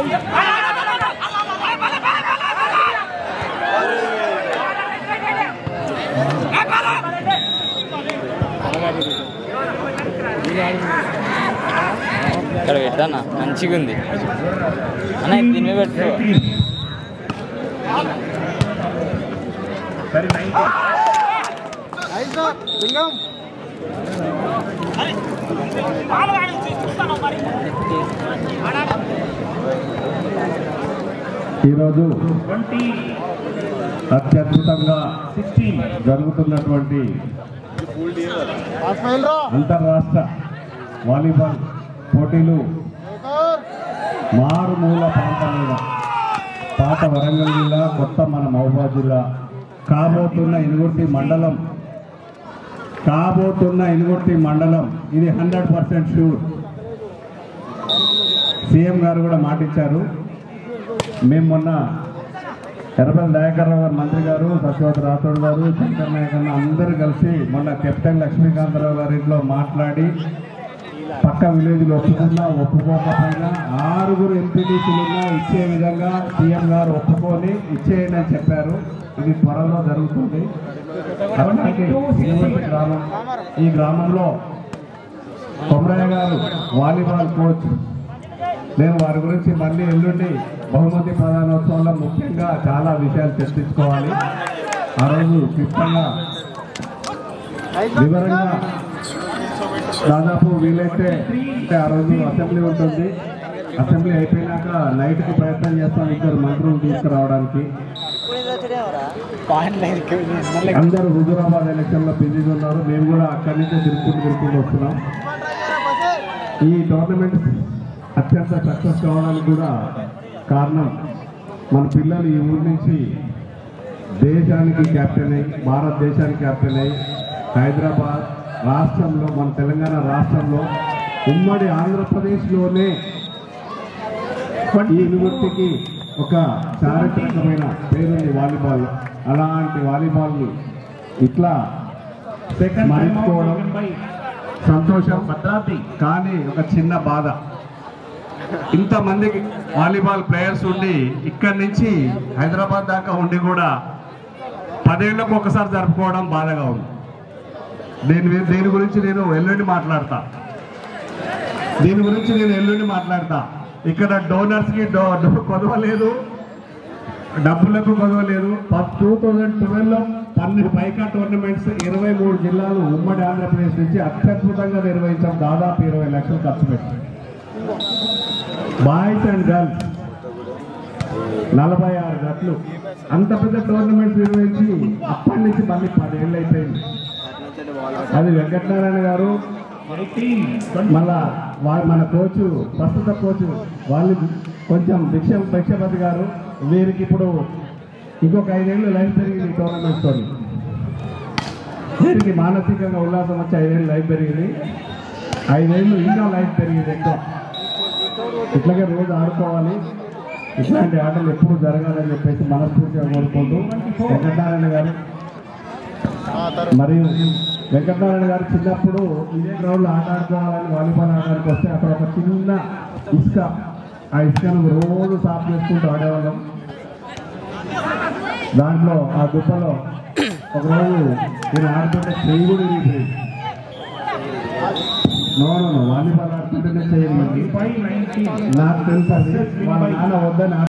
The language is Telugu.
ఇక్కడ పెట్టానా మంచిగా ఉంది అన్న ఇది దీని మీద పెట్టు ఈరోజు అత్యద్భుతంగా జరుగుతున్నటువంటి అంతర్రాష్ట్ర వాలీబాల్ పోటీలు మారుమూల ప్రాంతాలుగా పాత వరంగల్ జిల్లా కొత్త మన మహబూబాద్ జిల్లా కాబోతున్న ఇనుగుర్తి మండలం కాబోతున్న ఇనుగుర్తి మండలం ఇది హండ్రెడ్ పర్సెంట్ షూర్ సీఎం గారు కూడా మాటిచ్చారు మేము మొన్న ఎర్రపల్లి దయాకర్ రావు గారు మంత్రి గారు సత్యవతి రాథోడ్ గారు శంకర్ నాయక్ అన్న అందరూ కలిసి మొన్న కెప్టెన్ లక్ష్మీకాంతరావు గారి ఇంట్లో మాట్లాడి పక్క విలేజ్లో ఒప్పుకున్నా ఒప్పుకోకపోయినా ఆరుగురు ఎంపీటీసీలున్నా ఇచ్చే విధంగా సీఎం గారు ఒప్పుకొని ఇచ్చేయండి అని చెప్పారు ఇది త్వరలో జరుగుతుంది అట్లాగే ఇనుమతి గ్రామం ఈ గ్రామంలో కొమరయ్య గారు వాలీబాల్ కోచ్ నేను వారి గురించి మళ్ళీ ఎల్లుండి బహుమతి ప్రధానోత్సవంలో ముఖ్యంగా చాలా విషయాలు చర్చించుకోవాలి ఆ రోజు క్లుప్తంగా వివరంగా దాదాపు వీలైతే అంటే ఆ రోజు అసెంబ్లీ ఉంటుంది అసెంబ్లీ అయిపోయినాక నైట్కి ప్రయత్నం చేస్తాం ఇద్దరు మంత్రులు తీసుకురావడానికి అందరూ హుజురాబాద్ ఎలక్షన్ లో బిజీగా ఉన్నారు మేము కూడా అక్కడి నుంచే తిరుక్కుంటూ తిరుక్కుంటూ వస్తున్నాం ఈ టోర్నమెంట్ అత్యంత సక్సెస్ కావడానికి కూడా కారణం మన పిల్లలు ఈ ఊరి నుంచి దేశానికి క్యాప్టెన్ అయ్యి భారతదేశానికి క్యాప్టెన్ అయ్యి హైదరాబాద్ రాష్ట్రంలో మన తెలంగాణ రాష్ట్రంలో ఉమ్మడి ఆంధ్రప్రదేశ్లోనే ఈ యూనివర్సిటీకి ఒక చారిత్రకమైన పేరుంది వాలీబాల్ అలాంటి వాలీబాల్ని ఇట్లా మరించుకోవడం సంతోషం భద్రాద్రి కానీ ఒక చిన్న బాధ ఇంతమందికి వాలీబాల్ ప్లేయర్స్ ఉండి ఇక్కడి నుంచి హైదరాబాద్ దాకా ఉండి కూడా పదేళ్లకు ఒకసారి జరుపుకోవడం బాధగా ఉంది దీని మీద- దీని గురించి నేను ఎల్లుండి మాట్లాడతా దీని గురించి నేను ఎల్లుండి మాట్లాడతా ఇక్కడ డోనర్స్ కి డో డో- కొదవలేదు డబ్బులకు కొదవలేదు టూ థౌజండ్ ట్వెల్వ్లో పన్నెండు పైకా టోర్నమెంట్స్ ఇరవై మూడు జిల్లాలు ఉమ్మడి ఆంధ్రప్రదేశ్ నుంచి అత్యద్భుతంగా నిర్వహించాం దాదాపు ఇరవై లక్షలు ఖర్చు పెట్టి బాయ్స్ అండ్ గర్ల్స్ నలభై ఆరు జట్లు అంత పెద్ద టోర్నమెంట్ నిర్వహించి అప్పటి నుంచి మళ్ళీ పదేళ్ళు అయిపోయింది అది వెంకటనారాయణ గారు మళ్ళా వా- మన కోచ్ ప్రస్తుత కోచ్ వాళ్ళు కొంచెం భిక్ష భిక్షపతి గారు వీరికి ఇప్పుడు ఇంకొక ఐదేళ్ళు లైఫ్ పెరిగింది ఈ టోర్నమెంట్ తోని వీరికి మానసికంగా ఉల్లాసం వచ్చి ఐదేళ్ళు లైఫ్ పెరిగింది ఐదేళ్ళు ఇంకా లైఫ్ పెరిగింది ఎక్కువ ఇట్లాగే రోజు ఆడుకోవాలి ఇట్లాంటి ఆటలు ఎప్పుడు జరగాలని చెప్పేసి మనస్ఫూర్తిగా కోరుకుంటూ వెంకటనారాయణ గారు మరియు వెంకటనారాయణ గారు చిన్నప్పుడు ఇదే గ్రౌండ్ లో ఆట ఆడుకోవాలని వాలీబాల్ ఆడడానికి వస్తే అక్కడ ఒక చిన్న ఇసుక ఆ ఇసుకను రోజు సాఫ్ చేసుకుంటూ ఆడేవాళ్ళం దాంట్లో ఆ గుప్పలో ఒకరోజు నేను ఆడుతుంటే చెయ్యి కూడా విరిగిపోయింది నో నో, నో వాలీబాల్ ఆడుతుంటేనే చేయాలి నాకు తెలుసు అది వాళ్ళ నాన్న వద్దని